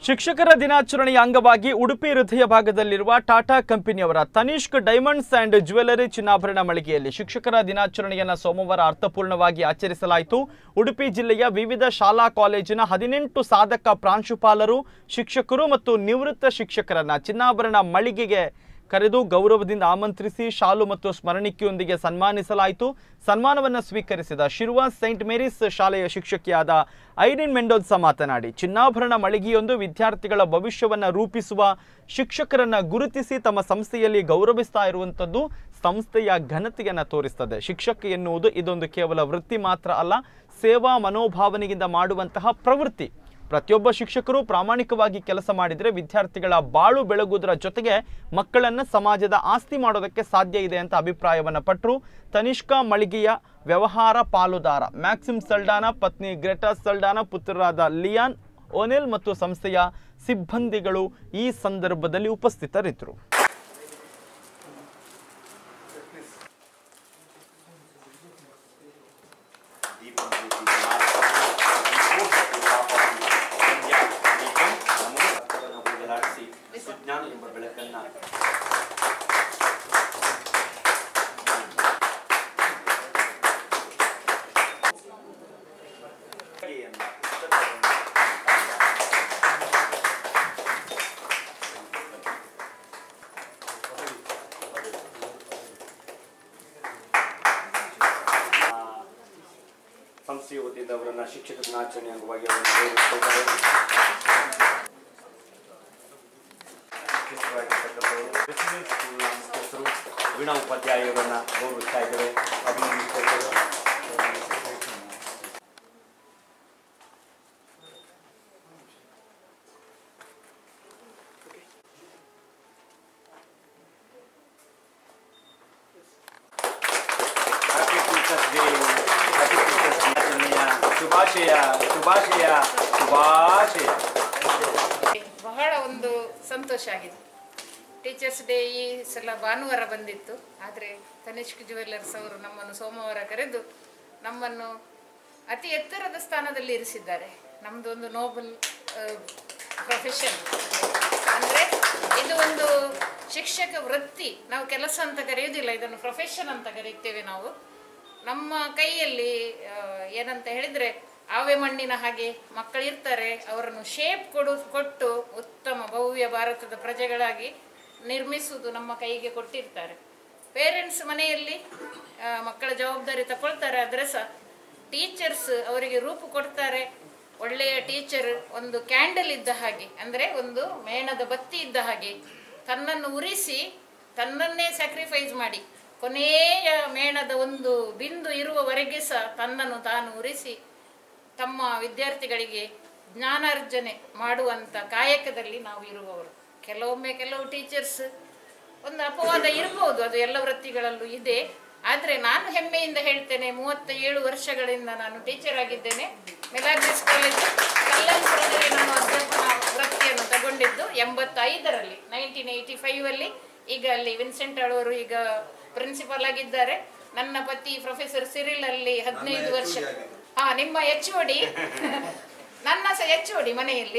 ಶಿಕ್ಷಕರ ದಿನಾಚರಣೆಯ ಅಂಗವಾಗಿ ಉಡುಪಿ ಹೃದಯ ಭಾಗದಲ್ಲಿರುವ ಟಾಟಾ ಕಂಪನಿಯವರ ತನಿಷ್ಕ್ ಡೈಮಂಡ್ಸ್ ಅಂಡ್ ಜ್ಯುವೆಲರಿ ಚಿನ್ನಾಭರಣ ಮಳಿಗೆಯಲ್ಲಿ ಶಿಕ್ಷಕರ ದಿನಾಚರಣೆಯನ್ನು ಸೋಮವಾರ ಅರ್ಥಪೂರ್ಣವಾಗಿ ಆಚರಿಸಲಾಯಿತು ಉಡುಪಿ ಜಿಲ್ಲೆಯ ವಿವಿಧ ಶಾಲಾ ಕಾಲೇಜಿನ ಹದಿನೆಂಟು ಸಾಧಕ ಪ್ರಾಂಶುಪಾಲರು ಶಿಕ್ಷಕರು ಮತ್ತು ನಿವೃತ್ತ ಶಿಕ್ಷಕರನ್ನ ಚಿನ್ನಾಭರಣ ಮಳಿಗೆಗೆ ಕರೆದು ಗೌರವದಿಂದ ಆಮಂತ್ರಿಸಿ ಶಾಲು ಮತ್ತು ಸ್ಮರಣಿಕೆಯೊಂದಿಗೆ ಸನ್ಮಾನಿಸಲಾಯಿತು ಸನ್ಮಾನವನ್ನು ಸ್ವೀಕರಿಸಿದ ಶಿರುವ ಸೈಂಟ್ ಮೇರಿಸ್ ಶಾಲೆಯ ಶಿಕ್ಷಕಿಯಾದ ಐರಿನ್ ಮೆಂಡೋನ್ಸ ಮಾತನಾಡಿ ಚಿನ್ನಾಭರಣ ಮಳಿಗೆಯೊಂದು ವಿದ್ಯಾರ್ಥಿಗಳ ಭವಿಷ್ಯವನ್ನು ರೂಪಿಸುವ ಶಿಕ್ಷಕರನ್ನ ಗುರುತಿಸಿ ತಮ್ಮ ಸಂಸ್ಥೆಯಲ್ಲಿ ಗೌರವಿಸ್ತಾ ಇರುವಂಥದ್ದು ಸಂಸ್ಥೆಯ ಘನತೆಯನ್ನು ತೋರಿಸ್ತದೆ ಶಿಕ್ಷಕ ಎನ್ನುವುದು ಇದೊಂದು ಕೇವಲ ವೃತ್ತಿ ಮಾತ್ರ ಅಲ್ಲ ಸೇವಾ ಮನೋಭಾವನೆಯಿಂದ ಮಾಡುವಂತಹ ಪ್ರವೃತ್ತಿ ಪ್ರತಿಯೊಬ್ಬ ಶಿಕ್ಷಕರು ಪ್ರಾಮಾಣಿಕವಾಗಿ ಕೆಲಸ ಮಾಡಿದರೆ ವಿದ್ಯಾರ್ಥಿಗಳ ಬಾಳು ಬೆಳಗುವುದರ ಜೊತೆಗೆ ಮಕ್ಕಳನ್ನು ಸಮಾಜದ ಆಸ್ತಿ ಮಾಡೋದಕ್ಕೆ ಸಾಧ್ಯ ಇದೆ ಅಂತ ಅಭಿಪ್ರಾಯವನ್ನು ಪಟ್ಟರು ತನಿಷ್ಕಾ ಮಳಿಗೆಯ ವ್ಯವಹಾರ ಪಾಲುದಾರ ಮ್ಯಾಕ್ಸಿಮ್ ಸಲ್ಡಾನ ಪತ್ನಿ ಗ್ರೆಟಾ ಸಲ್ಡಾನ ಪುತ್ರರಾದ ಲಿಯಾನ್ ಓನೆಲ್ ಮತ್ತು ಸಂಸ್ಥೆಯ ಸಿಬ್ಬಂದಿಗಳು ಈ ಸಂದರ್ಭದಲ್ಲಿ ಉಪಸ್ಥಿತರಿದ್ದರು ದೀಪಂ ಜ್ಯೋತಿ ದೀಪಂ ನಮೋ ಭಕ್ತರನ್ನು ಹೋಗಲಾಡಿಸಿ ಸುಜ್ಞಾನ ಎಂಬ ಬೆಳಕನ್ನ ಸಂಸ್ಥೆಯ ವತಿಯಿಂದ ಅವರನ್ನ ಶಿಕ್ಷಕ ದಿನಾಚರಣೆ ಅಂಗವಾಗಿ ಅವರನ್ನು ಗೌರವಿಸ್ತಾ ಇದ್ದಾರೆ. ಶಿಕ್ಷಕರಾಗಿರ್ತಕ್ಕಂಥವರು ರೆಸಿಡೆನ್ಸ್ ಸ್ಕೂಲ್ನ ಮುಖ್ಯಸ್ಥರು ವೀಣಾ ಉಪಾಧ್ಯಾಯರನ್ನ ಗೌರವಿಸ್ತಾ ಇದ್ದಾರೆ ಅಭಿನಂದಿಸ್ತಾ ಇದ್ದಾರೆ. Happy teachers day happy teachers ದಿನಾಚರಣೆಯ ಶುಭಾಶಯ ಶುಭಾಶಯ ಶುಭಾಶಯ ಬಹಳ ಒಂದು ಸಂತೋಷ ಆಗಿದೆ ಟೀಚರ್ಸ್ ಡೇ ಈ ಸಲ ಭಾನುವಾರ ಬಂದಿತ್ತು ಆದರೆ ತನಿಷ್ಕ್ ಜುವೆಲ್ಲರ್ಸ್ ಅವರು ನಮ್ಮನ್ನು ಸೋಮವಾರ ಕರೆದು ನಮ್ಮನ್ನು ಅತಿ ಎತ್ತರದ ಸ್ಥಾನದಲ್ಲಿ ಇರಿಸಿದ್ದಾರೆ ನಮ್ಮದು ಒಂದು ನೋಬಲ್ ಪ್ರೊಫೆಷನ್ ಅಂದರೆ ಇದು ಒಂದು ಶಿಕ್ಷಕ ವೃತ್ತಿ ನಾವು ಕೆಲಸ ಅಂತ ಕರೆಯುವುದಿಲ್ಲ ಇದನ್ನು ಪ್ರೊಫೆಷನ್ ಅಂತ ಕರೆಯುತ್ತೇವೆ ನಾವು ನಮ್ಮ ಕೈಯಲ್ಲಿ ಆ, ಏನಂತ ಹೇಳಿದ್ರೆ ಆವೆ ಮಣ್ಣಿನ ಹಾಗೆ ಮಕ್ಕಳಿರ್ತಾರೆ ಅವರನ್ನು ಶೇಪ್ ಕೊಡು ಕೊಟ್ಟು ಉತ್ತಮ ಭವ್ಯ ಭಾರತದ ಪ್ರಜೆಗಳಾಗಿ ನಿರ್ಮಿಸುವುದು ನಮ್ಮ ಕೈಗೆ ಕೊಟ್ಟಿರ್ತಾರೆ ಪೇರೆಂಟ್ಸ್ ಮನೆಯಲ್ಲಿ ಆ, ಮಕ್ಕಳ ಜವಾಬ್ದಾರಿ ತಗೊಳ್ತಾರೆ ಆದರೆ ಸಹ ಟೀಚರ್ಸ್ ಅವರಿಗೆ ರೂಪು ಕೊಡ್ತಾರೆ ಒಳ್ಳೆಯ ಟೀಚರ್ ಒಂದು ಕ್ಯಾಂಡಲ್ ಇದ್ದ ಹಾಗೆ ಅಂದರೆ ಒಂದು ಮೇಣದ ಬತ್ತಿ ಇದ್ದ ಹಾಗೆ ತನ್ನನ್ನು ಉರಿಸಿ ತನ್ನನ್ನೇ ಸ್ಯಾಕ್ರಿಫೈಸ್ ಮಾಡಿ ಕೊನೆಯ ಮೇಣದ ಒಂದು ಬಿಂದು ಇರುವವರೆಗೆ ಸಹ ತನ್ನನ್ನು ತಾನು ಉರಿಸಿ ತಮ್ಮ ವಿದ್ಯಾರ್ಥಿಗಳಿಗೆ ಜ್ಞಾನಾರ್ಜನೆ ಮಾಡುವಂಥ ಕಾಯಕದಲ್ಲಿ ನಾವು ಇರುವವರು ಕೆಲವೊಮ್ಮೆ ಕೆಲವು ಟೀಚರ್ಸ್ ಒಂದು ಅಪವಾದ ಇರಬಹುದು ಅದು ಎಲ್ಲ ವೃತ್ತಿಗಳಲ್ಲೂ ಇದೆ ಆದರೆ ನಾನು ಹೆಮ್ಮೆಯಿಂದ ಹೇಳ್ತೇನೆ ಮೂವತ್ತ ಏಳು ವರ್ಷಗಳಿಂದ ನಾನು ಟೀಚರ್ ಆಗಿದ್ದೇನೆ ಮೆಲಾಗ್ರಿಸ್ ಕಾಲೇಜ್ ಕಲ್ಯಾಣಪುರದಲ್ಲಿ ನಾನು ಅಧ್ಯಾಪನ ವೃತ್ತಿಯನ್ನು ತಗೊಂಡಿದ್ದು ಎಂಬತ್ತೈದರಲ್ಲಿ ನೈನ್ಟೀನ್ ಏಯ್ಟಿ ಫೈವಲ್ಲಿ ಈಗ ಅಲ್ಲಿ ವಿನ್ಸೆಂಟ್ ಅವರು ಈಗ ಪ್ರಿನ್ಸಿಪಾಲ್ ಆಗಿದ್ದಾರೆ ನನ್ನ ಪತಿ ಪ್ರೊಫೆಸರ್ ಸಿರಿಲ್ ಅಲ್ಲಿ ಹದಿನೈದು ವರ್ಷ ಹಾ ನಿಮ್ಮ ಎಚ್ ಓಡಿ ನನ್ನ ಸಹ ಎಚ್ ಓಡಿ ಮನೆಯಲ್ಲಿ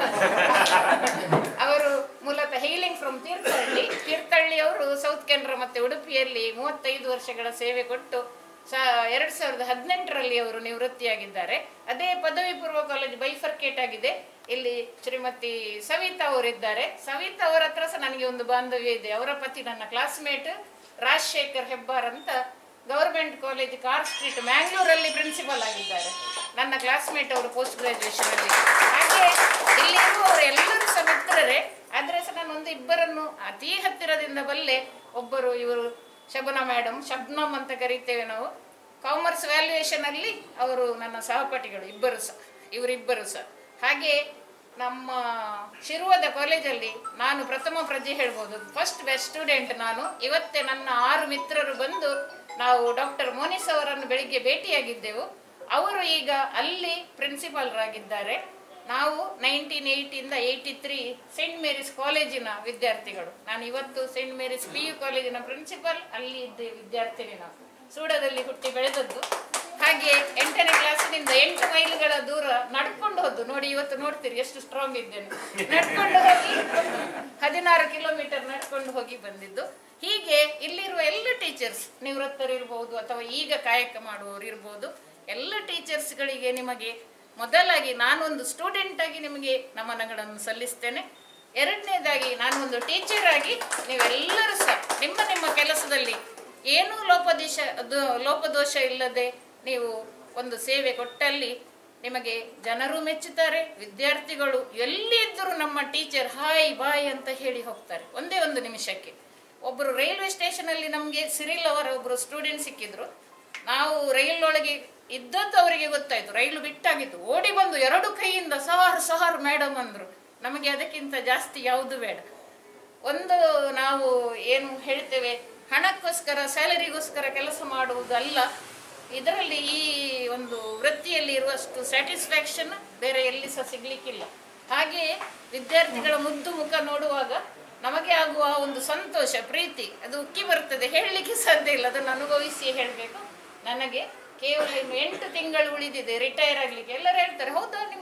ಅವರು ಮೂಲತಃ ಹೀಲಿಂಗ್ ಫ್ರಮ್ ತೀರ್ಥಹಳ್ಳಿ ತೀರ್ಥಹಳ್ಳಿ ಅವರು ಸೌತ್ ಕೆನರಾ ಮತ್ತೆ ಉಡುಪಿಯಲ್ಲಿ ಮೂವತ್ತೈದು ವರ್ಷಗಳ ಸೇವೆ ಕೊಟ್ಟು ಸ ಎರಡ್ ಸಾವಿರದ ಹದಿನೆಂಟರಲ್ಲಿ ಅವರು ನಿವೃತ್ತಿಯಾಗಿದ್ದಾರೆ ಅದೇ ಪದವಿ ಪೂರ್ವ ಕಾಲೇಜ್ ಬೈಫರ್ಕೇಟ್ ಆಗಿದೆ ಇಲ್ಲಿ ಶ್ರೀಮತಿ ಸವಿತಾ ಅವರಿದ್ದಾರೆ ಸವಿತಾ ಅವರ ಹತ್ರ ಸಹ ನನಗೆ ಒಂದು ಬಾಂಧವ್ಯ ಇದೆ ಅವರ ಪತಿ ನನ್ನ ಕ್ಲಾಸ್ಮೇಟ್ ರಾಜಶೇಖರ್ ಹೆಬ್ಬಾರ್ ಅಂತ ಗವರ್ಮೆಂಟ್ ಕಾಲೇಜ್ ಕಾರ್ ಸ್ಟ್ರೀಟ್ ಮ್ಯಾಂಗ್ಳೂರಲ್ಲಿ ಪ್ರಿನ್ಸಿಪಲ್ ಆಗಿದ್ದಾರೆ ನನ್ನ ಕ್ಲಾಸ್ಮೇಟ್ ಅವರು ಪೋಸ್ಟ್ ಗ್ರಾಜುಯೇಷನ್ ಅಲ್ಲಿ ಹಾಗೆ ಇಲ್ಲಿರುವವರು ಎಲ್ಲರೂ ಸಹ ಮಿತ್ರರೇ ಆದ್ರೆ ಸಹ ನಾನು ಒಂದು ಇಬ್ಬರನ್ನು ಅತಿ ಹತ್ತಿರದಿಂದ ಬಲ್ಲೆ ಒಬ್ಬರು ಇವರು ಶಬನಾ ಮೇಡಮ್ ಶಬ್ನಮ್ ಅಂತ ಕರೀತೇವೆ ನಾವು ಕಾಮರ್ಸ್ ವ್ಯಾಲ್ಯೂಯೇಷನ್ ಅಲ್ಲಿ ಅವರು ನನ್ನ ಸಹಪಾಠಿಗಳು ಇಬ್ಬರು ಸಹ ಇವರಿಬ್ಬರು ಸಹ ಹಾಗೆ ನಮ್ಮ ಶಿರುವದ ಕಾಲೇಜಲ್ಲಿ ನಾನು ಪ್ರಥಮ ಪ್ರಜೆ ಹೇಳ್ಬೋದು ಫಸ್ಟ್ ಬೆಸ್ಟ್ ಸ್ಟೂಡೆಂಟ್ ನಾನು ಇವತ್ತೇ ನನ್ನ ಆರು ಮಿತ್ರರು ಬಂದು ನಾವು ಡಾಕ್ಟರ್ ಮೋನಿಸ್ ಅವರನ್ನು ಬೆಳಿಗ್ಗೆ ಭೇಟಿಯಾಗಿದ್ದೆವು ಅವರು ಈಗ ಅಲ್ಲಿ ಪ್ರಿನ್ಸಿಪಾಲ್ರಾಗಿದ್ದಾರೆ ನಾವು ನೈನ್ಟೀನ್ ಏಯ್ಟಿಂದ ಏಯ್ಟಿ ತ್ರೀ ಸೆಂಟ್ ಮೇರಿಸ್ ಕಾಲೇಜಿನ ವಿದ್ಯಾರ್ಥಿಗಳು ನಾನು ಇವತ್ತು ಸೆಂಟ್ ಮೇರಿಸ್ ಪಿ ಯು ಕಾಲೇಜಿನ ಪ್ರಿನ್ಸಿಪಲ್ ಅಲ್ಲಿ ಇದ್ದ ವಿದ್ಯಾರ್ಥಿನಿ ನಾವು ಸೂಡದಲ್ಲಿ ಹುಟ್ಟಿ ಬೆಳೆದದ್ದು ಹಾಗೆ ಹಾಗೆ ಎಂಟನೇ ಕ್ಲಾಸಿನಿಂದ ಎಂಟು ಮೈಲುಗಳ ದೂರ ನಡ್ಕೊಂಡು ಹೋದ್ದು ನೋಡಿ ಇವತ್ತು ನೋಡ್ತೀರಿ ಎಷ್ಟು ಸ್ಟ್ರಾಂಗ್ ಇದ್ದೇನೆ ನಡ್ಕೊಂಡು ಹೋಗಿ ಹದಿನಾರು ಕಿಲೋಮೀಟರ್ ನಡ್ಕೊಂಡು ಹೋಗಿ ಬಂದಿದ್ದು ಹೀಗೆ ಇಲ್ಲಿರುವ ಎಲ್ಲ ಟೀಚರ್ಸ್ ನಿವೃತ್ತರಿರ್ಬೋದು ಅಥವಾ ಈಗ ಕಾಯಕ ಮಾಡುವವರು ಇರ್ಬೋದು ಎಲ್ಲ ಟೀಚರ್ಸ್ಗಳಿಗೆ ನಿಮಗೆ ಮೊದಲಾಗಿ ನಾನೊಂದು ಸ್ಟೂಡೆಂಟ್ ಆಗಿ ನಿಮಗೆ ನಮನಗಳನ್ನು ಸಲ್ಲಿಸ್ತೇನೆ ಎರಡನೇದಾಗಿ ನಾನು ಒಂದು ಟೀಚರ್ ಆಗಿ ನೀವೆಲ್ಲರೂ ಸಹ ನಿಮ್ಮ ನಿಮ್ಮ ಕೆಲಸದಲ್ಲಿ ಏನೂ ಲೋಪದೋಷ ಅದು ಲೋಪದೋಷ ಇಲ್ಲದೆ ನೀವು ಒಂದು ಸೇವೆ ಕೊಟ್ಟಲ್ಲಿ ನಿಮಗೆ ಜನರು ಮೆಚ್ಚುತ್ತಾರೆ ವಿದ್ಯಾರ್ಥಿಗಳು ಎಲ್ಲಿ ಇದ್ದರೂ ನಮ್ಮ ಟೀಚರ್ ಹಾಯ್ ಬಾಯ್ ಅಂತ ಹೇಳಿ ಹೋಗ್ತಾರೆ ಒಂದೇ ಒಂದು ನಿಮಿಷಕ್ಕೆ ಒಬ್ಬರು ರೈಲ್ವೆ ಸ್ಟೇಷನಲ್ಲಿ ನಮಗೆ ಸಿರಿಲ್ ಅವರ ಒಬ್ಬರು ಸ್ಟೂಡೆಂಟ್ ಸಿಕ್ಕಿದ್ರು ನಾವು ರೈಲ್ ಒಳಗೆ ಇದ್ದದ್ದು ಅವರಿಗೆ ಗೊತ್ತಾಯ್ತು ರೈಲು ಬಿಟ್ಟಾಗಿತ್ತು ಓಡಿ ಬಂದು ಎರಡು ಕೈಯಿಂದ ಸಹಾರ್ ಸಹಾರ್ ಮೇಡಮ್ ಅಂದ್ರು ನಮಗೆ ಅದಕ್ಕಿಂತ ಜಾಸ್ತಿ ಯಾವುದು ಬೇಡ ಒಂದು ನಾವು ಏನು ಹೇಳ್ತೇವೆ ಹಣಕ್ಕೋಸ್ಕರ ಸ್ಯಾಲರಿಗೋಸ್ಕರ ಕೆಲಸ ಮಾಡುವುದಲ್ಲ ಇದರಲ್ಲಿ ಈ ಒಂದು ವೃತ್ತಿಯಲ್ಲಿ ಇರುವಷ್ಟು ಸ್ಯಾಟಿಸ್ಫ್ಯಾಕ್ಷನ್ ಬೇರೆ ಎಲ್ಲಿ ಸಹ ಸಿಗ್ಲಿಕ್ಕಿಲ್ಲ ಹಾಗೆಯೇ ವಿದ್ಯಾರ್ಥಿಗಳ ಮುದ್ದು ಮುಖ ನೋಡುವಾಗ ನಮಗೆ ಆಗುವ ಒಂದು ಸಂತೋಷ ಪ್ರೀತಿ ಅದು ಉಕ್ಕಿ ಬರ್ತದೆ ಹೇಳಲಿಕ್ಕೆ ಸಾಧ್ಯ ಇಲ್ಲ ಅದನ್ನು ಅನುಭವಿಸಿ ಹೇಳಬೇಕು ನನಗೆ ಕೇವಲ ಇನ್ನು ಎಂಟು ತಿಂಗಳು ಉಳಿದಿದೆ ರಿಟೈರ್ ಆಗಲಿಕ್ಕೆ ಎಲ್ಲರೂ ಹೇಳ್ತಾರೆ ಹೌದಾ ನಿಮ್ಗೆ